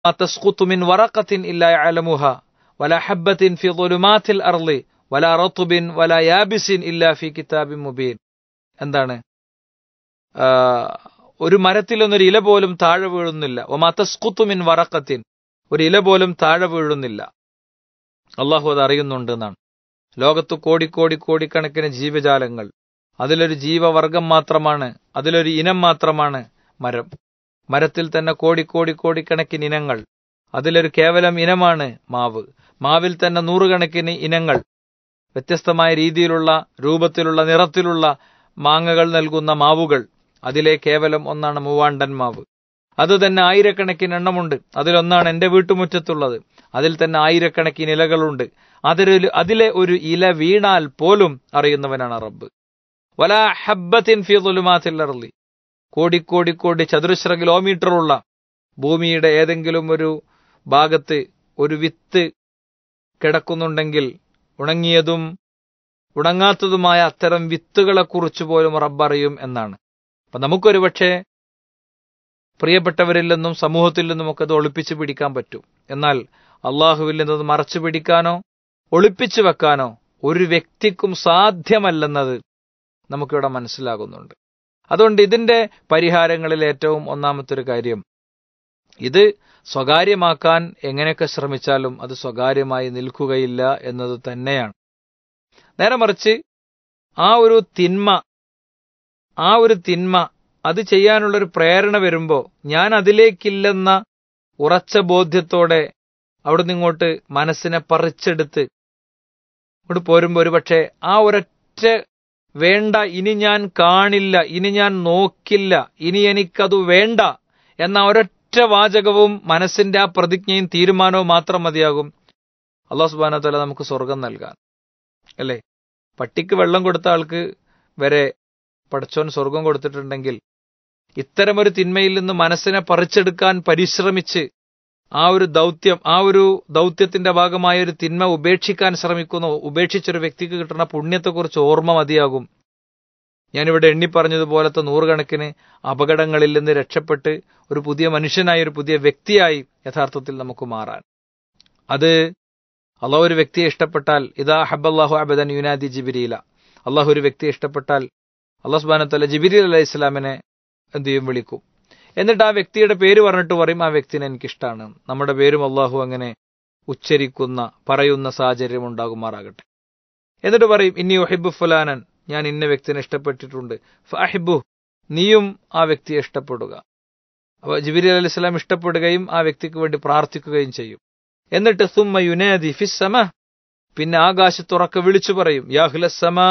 തസ്ഖുത്തു മിൻ വറഖത്തിൻ ഇല്ലാ യഅലമുഹ വലാ ഹബ്ബത്തിൻ ഫി ളുലുമാത്തിൽ അർളി വലാ റത്തുബിൻ വലാ യാബിസിൻ ഇല്ലാ ഫി കിതാബിൻ മുബീൻ എന്താണ് ആ, ഒരു മരത്തിലൊന്നൊരു ഇല പോലും താഴെ വീഴുന്നില്ല ഒമാ തസ്ഖുത്തു മിൻ വറഖത്തിൻ ഒരു ഇല പോലും താഴെ വീഴുന്നില്ല അള്ളാഹു അത് അറിയുന്നുണ്ട് എന്നാണ് ലോകത്ത് കോടിക്കോടി കോടിക്കണക്കിന് ജീവജാലങ്ങൾ അതിലൊരു ജീവവർഗം മാത്രമാണ് അതിലൊരു ഇനം മാത്രമാണ് മരം മരത്തിൽ തന്നെ കോടിക്കോടി കോടിക്കണക്കിന് ഇനങ്ങൾ അതിലൊരു കേവലം ഇനമാണ് മാവ് മാവിൽ തന്നെ നൂറുകണക്കിന് ഇനങ്ങൾ വ്യത്യസ്തമായ രീതിയിലുള്ള രൂപത്തിലുള്ള നിറത്തിലുള്ള മാങ്ങകൾ നൽകുന്ന മാവുകൾ അതിലെ കേവലം ഒന്നാണ് മൂവാണ്ടൻ മാവ് അത് തന്നെ ആയിരക്കണക്കിന് എണ്ണമുണ്ട് അതിലൊന്നാണ് എന്റെ വീട്ടുമുറ്റത്തുള്ളത് അതിൽ തന്നെ ആയിരക്കണക്കിന് ഇലകളുണ്ട് അതിലൊരു അതിലെ ഒരു ഇല വീണാൽ പോലും അറിയുന്നവനാണ് റബ്ബ് വല ഹബ്ബത്തിൻ ഫി ദുലുമാത്തിൽ അർളി കോടിക്കോടി കോടി ചതുരശ്ര കിലോമീറ്ററുള്ള ഭൂമിയുടെ ഏതെങ്കിലും ഒരു ഭാഗത്ത് ഒരു വിത്ത് കിടക്കുന്നുണ്ടെങ്കിൽ ഉണങ്ങിയതും ഉണങ്ങാത്തതുമായ അത്തരം വിത്തുകളെ കുറിച്ച് പോലും റബ്ബറിയും എന്നാണ് അപ്പൊ നമുക്കൊരു പക്ഷേ പ്രിയപ്പെട്ടവരിൽ നിന്നും സമൂഹത്തിൽ നിന്നും ഒക്കെ അത് ഒളിപ്പിച്ചു പിടിക്കാൻ പറ്റും എന്നാൽ അള്ളാഹുവിൽ നിന്ന് മറച്ചു പിടിക്കാനോ ഒളിപ്പിച്ചു വെക്കാനോ ഒരു വ്യക്തിക്കും സാധ്യമല്ലെന്നത് നമുക്കിവിടെ മനസ്സിലാകുന്നുണ്ട് അതുകൊണ്ട് ഇതിന്റെ പരിഹാരങ്ങളിൽ ഏറ്റവും ഒന്നാമത്തെ ഒരു കാര്യം ഇത് സ്വകാര്യമാക്കാൻ എങ്ങനെയൊക്കെ ശ്രമിച്ചാലും അത് സ്വകാര്യമായി നിൽക്കുകയില്ല എന്നത് തന്നെയാണ് നേരെ മറിച്ച് ആ ഒരു തിന്മ ആ ഒരു തിന്മ അത് ചെയ്യാനുള്ളൊരു പ്രേരണ വരുമ്പോ ഞാൻ അതിലേക്കില്ലെന്ന ഉറച്ച ബോധ്യത്തോടെ അവിടുന്ന് ഇങ്ങോട്ട് മനസ്സിനെ പറിച്ചെടുത്ത് ഇങ്ങോട്ട് പോരുമ്പോ ഒരുപക്ഷെ ആ ഒരൊറ്റ വേണ്ട ഇനി ഞാൻ കാണില്ല ഇനി ഞാൻ നോക്കില്ല ഇനി എനിക്കത് വേണ്ട എന്ന ഒരൊറ്റ വാചകവും മനസ്സിന്റെ ആ പ്രതിജ്ഞയും തീരുമാനവും മാത്രം മതിയാകും അള്ളാഹു സുബാന തല നമുക്ക് സ്വർഗം നൽകാൻ അല്ലേ പട്ടിക്ക് വെള്ളം കൊടുത്ത ആൾക്ക് വരെ പടച്ചോൻ സ്വർഗം കൊടുത്തിട്ടുണ്ടെങ്കിൽ ഇത്തരമൊരു തിന്മയിൽ നിന്ന് മനസ്സിനെ പറിച്ചെടുക്കാൻ പരിശ്രമിച്ച് ആ ഒരു ദൗത്യം ആ ഒരു ദൗത്യത്തിന്റെ ഭാഗമായ ഒരു തിന്മ ഉപേക്ഷിക്കാൻ ശ്രമിക്കുന്ന ഉപേക്ഷിച്ചൊരു വ്യക്തിക്ക് കിട്ടുന്ന പുണ്യത്തെക്കുറിച്ച് ഓർമ്മ മതിയാകും ഞാനിവിടെ എണ്ണി പറഞ്ഞതുപോലത്തെ നൂറുകണക്കിന് അപകടങ്ങളിൽ നിന്ന് രക്ഷപ്പെട്ട് ഒരു പുതിയ മനുഷ്യനായി ഒരു പുതിയ വ്യക്തിയായി യഥാർത്ഥത്തിൽ നമുക്ക് മാറാൻ അത് അള്ളാഹു ഒരു വ്യക്തിയെ ഇഷ്ടപ്പെട്ടാൽ ഇതാ ഹബ്ബല്ലാഹു അബദൻ യുനാദി ജിബിരിയില അള്ളാഹു ഒരു വ്യക്തിയെ ഇഷ്ടപ്പെട്ടാൽ അള്ളാഹു സുബാനത്തല്ല ജിബിരി അലൈഹി ഇസ്ലാമിനെ എന്ത് ചെയ്യും വിളിക്കും എന്നിട്ട് ആ വ്യക്തിയുടെ പേര് പറഞ്ഞിട്ട് പറയും ആ വ്യക്തിനെ എനിക്കിഷ്ടമാണ് നമ്മുടെ പേരും അള്ളാഹു അങ്ങനെ ഉച്ചരിക്കുന്ന പറയുന്ന സാഹചര്യം ഉണ്ടാകുമാറാകട്ടെ എന്നിട്ട് പറയും ഇനി ഒഹിബു ഫുലാനൻ ഞാൻ ഇന്ന വ്യക്തിനെ ഇഷ്ടപ്പെട്ടിട്ടുണ്ട് ഫാഹിബു നീയും ആ വ്യക്തിയെ ഇഷ്ടപ്പെടുക അപ്പൊ ജിബിരി അലൈഹി സ്വലാം ഇഷ്ടപ്പെടുകയും ആ വ്യക്തിക്ക് വേണ്ടി പ്രാർത്ഥിക്കുകയും ചെയ്യും എന്നിട്ട് സുമ്മ യുനാദി ഫിസ്സമ പിന്നെ ആകാശത്തുറക്കെ വിളിച്ചു പറയും യാഹുലസമാ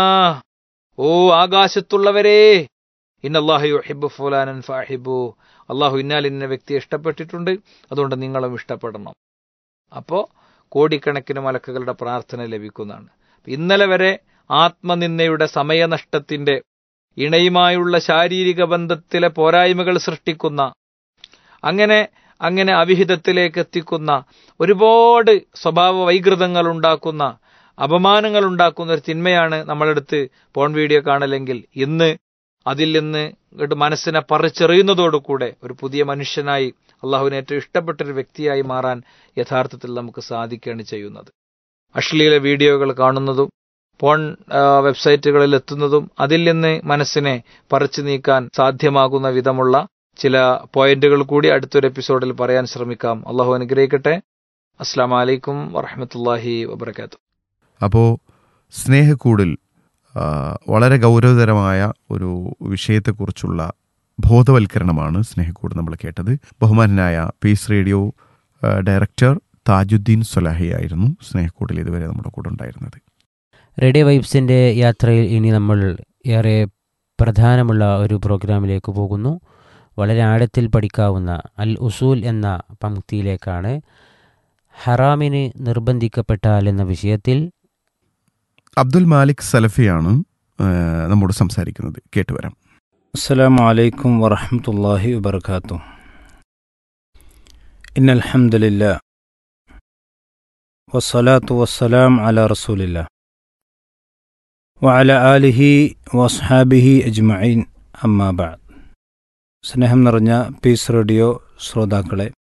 ഓ ആകാശത്തുള്ളവരേ ഇന്നല്ലാഹു യുഹിബ്ബു ഫുലാനൻ ഫാഹിബു അള്ളാഹു ഇന്നാൽ ഇന്ന വ്യക്തിയെ ഇഷ്ടപ്പെട്ടിട്ടുണ്ട് അതുകൊണ്ട് നിങ്ങളും ഇഷ്ടപ്പെടണം അപ്പോ കോടിക്കണക്കിന് മലക്കുകളുടെ പ്രാർത്ഥന ലഭിക്കുന്നതാണ് ഇന്നലെ വരെ ആത്മനിന്ദയുടെ സമയനഷ്ടത്തിന്റെ ഇണയുമായുള്ള ശാരീരിക ബന്ധത്തിലെ പോരായ്മകൾ സൃഷ്ടിക്കുന്ന അങ്ങനെ അങ്ങനെ അവിഹിതത്തിലേക്ക് എത്തിക്കുന്ന ഒരുപാട് സ്വഭാവ വൈകൃതങ്ങൾ ഉണ്ടാക്കുന്ന അപമാനങ്ങൾ ഉണ്ടാക്കുന്ന ഒരു തിന്മയാണ് നമ്മളെടുത്ത് പോൺ വീഡിയോ കാണലെങ്കിൽ ഇന്ന് അതിൽ നിന്ന് ഇങ്ങോട്ട് മനസ്സിനെ പറിച്ചെറിയുന്നതോടുകൂടെ ഒരു പുതിയ മനുഷ്യനായി അള്ളാഹുവിന് ഏറ്റവും ഇഷ്ടപ്പെട്ട ഒരു വ്യക്തിയായി മാറാൻ യഥാർത്ഥത്തിൽ നമുക്ക് സാധിക്കുകയാണ് ചെയ്യുന്നത് അശ്ലീല വീഡിയോകൾ കാണുന്നതും പോൺ വെബ്സൈറ്റുകളിൽ എത്തുന്നതും അതിൽ നിന്ന് മനസ്സിനെ പറിച്ചു നീക്കാൻ സാധ്യമാകുന്ന വിധമുള്ള ചില പോയിന്റുകൾ കൂടി അടുത്തൊരു എപ്പിസോഡിൽ പറയാൻ ശ്രമിക്കാം അള്ളാഹു അനുഗ്രഹിക്കട്ടെ അസ്സാം വലൈക്കും വറഹമത്തല്ലാഹി വബർക്കാത്തു അപ്പോൾ സ്നേഹക്കൂടിൽ ആ, വളരെ ഗൗരവതരമായ ഒരു വിഷയത്തെക്കുറിച്ചുള്ള ബോധവൽക്കരണമാണ് സ്നേഹക്കൂട് നമ്മൾ കേട്ടത് ബഹുമാനായ പീസ് റേഡിയോ ആ, ഡയറക്ടർ താജുദ്ദീൻ സൊലാഹിയായിരുന്നു സ്നേഹക്കൂടിൽ ഇതുവരെ നമ്മുടെ കൂടെ ഉണ്ടായിരുന്നത് റേഡിയോ വൈബ്സിൻ്റെ യാത്രയിൽ ഇനി നമ്മൾ ഏറെ പ്രധാനമുള്ള ഒരു പ്രോഗ്രാമിലേക്ക് പോകുന്നു വളരെ ആഴത്തിൽ പഠിക്കാവുന്ന അൽ ഉസൂൽ എന്ന പങ്ക്തിയിലേക്കാണ് ഹറാമിന് നിർബന്ധിക്കപ്പെട്ടാൽ എന്ന വിഷയത്തിൽ അബ്ദുൽ മാലിക് സലഫിയാണ് ആ, നമ്മോട് സംസാരിക്കുന്നത് കേട്ടുവരാം السلام عليكم ورحمة الله وبركاته إن الحمد لله والصلاة والسلام على رسول الله وعلى آله وأصحابه أجمعين أما بعد സ്നേഹം നിറഞ്ഞ പീസ് റേഡിയോ ശ്രോതാക്കളെ